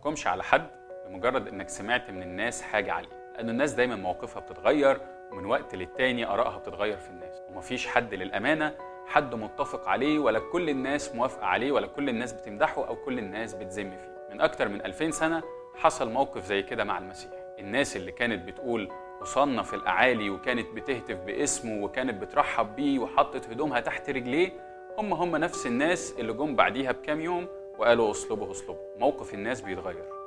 تحكمش على حد لمجرد انك سمعت من الناس حاجه عليه لان الناس دايما مواقفها بتتغير ومن وقت للتاني ارائها بتتغير في الناس ومفيش حد للامانه حد متفق عليه ولا كل الناس موافقه عليه ولا كل الناس بتمدحه او كل الناس بتذم فيه من اكتر من 2000 سنه حصل موقف زي كده مع المسيح الناس اللي كانت بتقول وصلنا في الاعالي وكانت بتهتف باسمه وكانت بترحب بيه وحطت هدومها تحت رجليه هم هم نفس الناس اللي جم بعديها بكام يوم وقالوا اصلبه اصلبه موقف الناس بيتغير